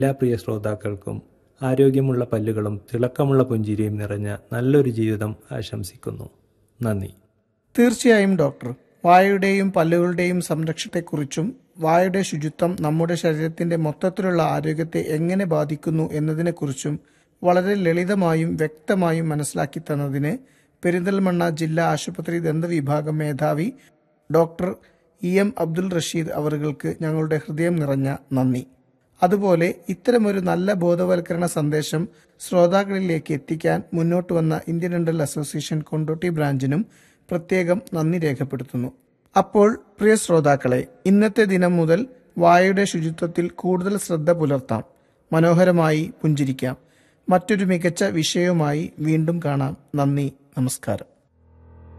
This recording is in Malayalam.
എല്ലാ പ്രിയ ശ്രോതാക്കൾക്കും ആരോഗ്യമുള്ള പല്ലുകളും തിളക്കമുള്ള പുഞ്ചിരിയും നിറഞ്ഞ നല്ലൊരു ജീവിതം ആശംസിക്കുന്നു നന്ദി തീർച്ചയായും ഡോക്ടർ വായയുടെയും പല്ലുകളുടെയും സംരക്ഷണത്തെക്കുറിച്ചും വായയുടെ ശുചിത്വം നമ്മുടെ ശരീരത്തിന്റെ മൊത്തത്തിലുള്ള ആരോഗ്യത്തെ എങ്ങനെ ബാധിക്കുന്നു എന്നതിനെക്കുറിച്ചും വളരെ ലളിതമായും വ്യക്തമായും മനസ്സിലാക്കി തന്നതിന് പെരിന്തൽമണ്ണ ജില്ലാ ആശുപത്രി ദന്തവിഭാഗം മേധാവി doctor E M Abdul Rasheed അവറുകൾക്ക് ഞങ്ങളുടെ ഹൃദയം നിറഞ്ഞ നന്ദി അതുപോലെ ഇത്തരമൊരു നല്ല ബോധവൽക്കരണ സന്ദേശം ശ്രോതാക്കളിലേക്ക് എത്തിക്കാൻ മുന്നോട്ട് വന്ന ഇന്ത്യൻ ഡെന്റൽ അസോസിയേഷൻ കൊണ്ടോട്ടി ബ്രാഞ്ചിനും പ്രത്യേകം നന്ദി രേഖപ്പെടുത്തുന്നു അപ്പോൾ പ്രിയ ശ്രോതാക്കളെ ഇന്നത്തെ ദിനം മുതൽ വായയുടെ ശുചിത്വത്തിൽ കൂടുതൽ ശ്രദ്ധ പുലർത്താം മനോഹരമായി പുഞ്ചിരിക്കാം മറ്റൊരു മികച്ച വിഷയവുമായി വീണ്ടും കാണാം നന്ദി നമസ്കാരം